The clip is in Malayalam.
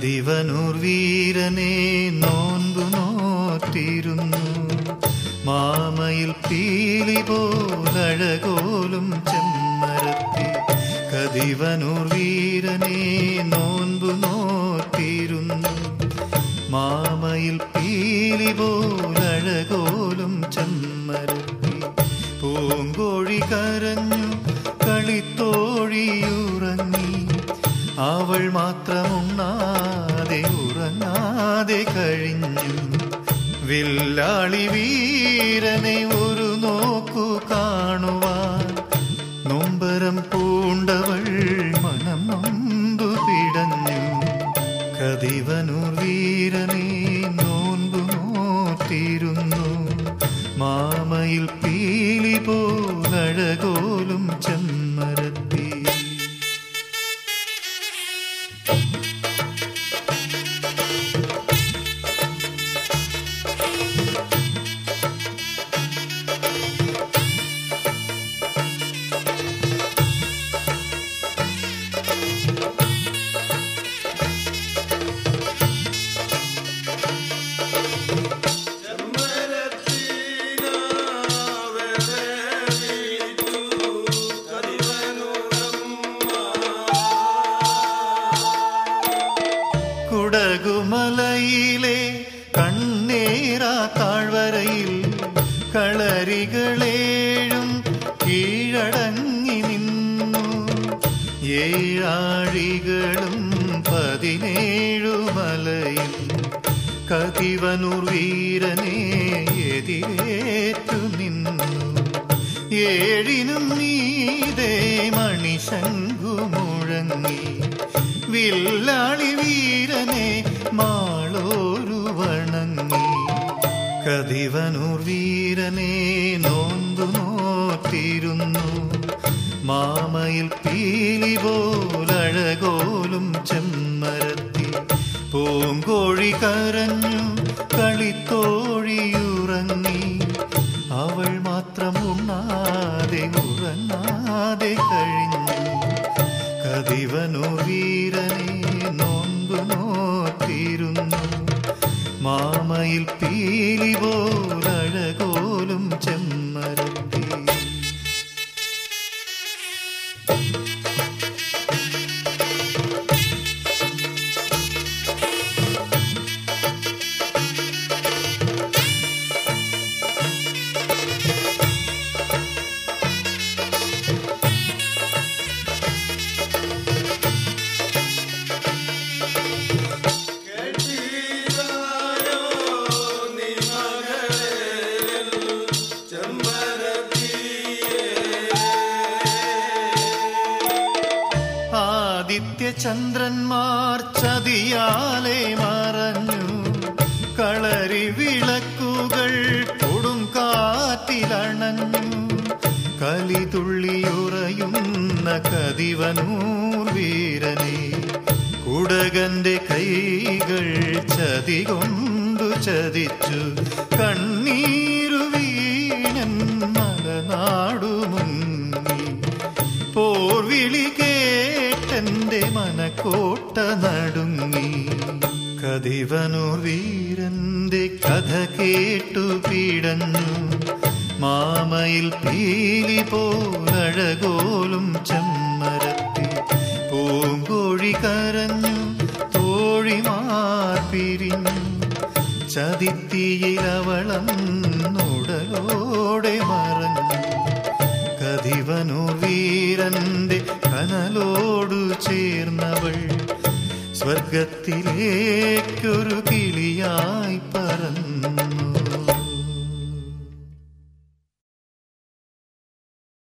കതിവനൂർ വീരനെ നോൻപു നോറ്റിരുന്നു മാമയിൽ പീലി പോലഴകോലും ചെമ്മരത്തി കതിവനൂർ വീരനെ നോൻപു നോറ്റിരുന്നു മാമയിൽ പീലി പോലഴകോലും ചെമ്മരത്തി പൂങ്കോഴി കരഞ്ഞു കളിത്തോഴിയുറങ്ങി അവൾ മാത്രമുണ്ണാതെ ഉറങ്ങാതെ കഴിഞ്ഞു വില്ലാളി വീരനെ ഒരു നോക്കു കാണുവാൻ നൊമ്പരം പൂണ്ടവൾ മനം നൊന്തു പിടഞ്ഞു കതിവനൂർ വീരനെ നോൻപു നോറ്റിരുന്നു മാമയിൽ പീലി പോലഴകോലും ചെമ്മരത്തി കുടകുമലയിലെ കണ്ണേറാ താഴ്വരയിൽ കളരികളേഴും കീഴടങ്ങി നിന്നു ഏഴാഴികളും പതിനേഴു മലയിൽ കതിവനൂർ വീരനെ എതിരേറ്റു നിന്നു ഏഴിനും നീതേ മണിശങ്കു മുഴങ്ങി വില്ലാളി വീരനെ മാളോരു വണങ്ങി കതിവനൂർ വീരനെ നോന്തു നോറ്റിരുന്നു മാമയിൽ പീലി പോലഴകോലും ചെമ്മരത്തി പൂങ്കോഴി കരഞ്ഞു കളിത്തോഴിയുറങ്ങി അവൾ മാത്രം ഉണ്ണാതെ ഉറങ്ങാതെ കഴിഞ്ഞു കതിവനൂർ വീരനെ നോമ്പു നോറ്റിരുന്നു മാമയിൽ പീലി പോലഴകോലും ചെമ്മരത്തി ആദിത്യ ചന്ദ്രന്മാർ ചതിയാലെ മറഞ്ഞു കളരി വിളക്കുകൾ കൊടും കാറ്റിലണഞ്ഞു കലിതുള്ളിയുറയുന്ന കതിവനൂർ വീരനെ കുടകന്റെ കൈകൾ ചതി കൊണ്ടു ചതിച്ചു കണ്ണീരു വീണൻ മലനാടു മുങ്ങി പോർവിളി കേട്ടെന്റെ മനക്കോട്ട നടുങ്ങി കതിവനൂർ വീരന്റെ കഥ കേട്ടു പീടഞ്ഞു മാമയിൽ പീലി പോലഴകോലും ചെമ്മരത്തി പൂങ്കോഴി കരഞ്ഞു തോഴിമാർ പിരിഞ്ഞു ചതിത്തിയിലവളന്നുടലോടെ മറഞ്ഞു കതിവനൂർ വീരന്റെ കനലോടു ചേർന്നവൾ സ്വർഗത്തിലേക്കൊരു കിളിയായി പറന്നു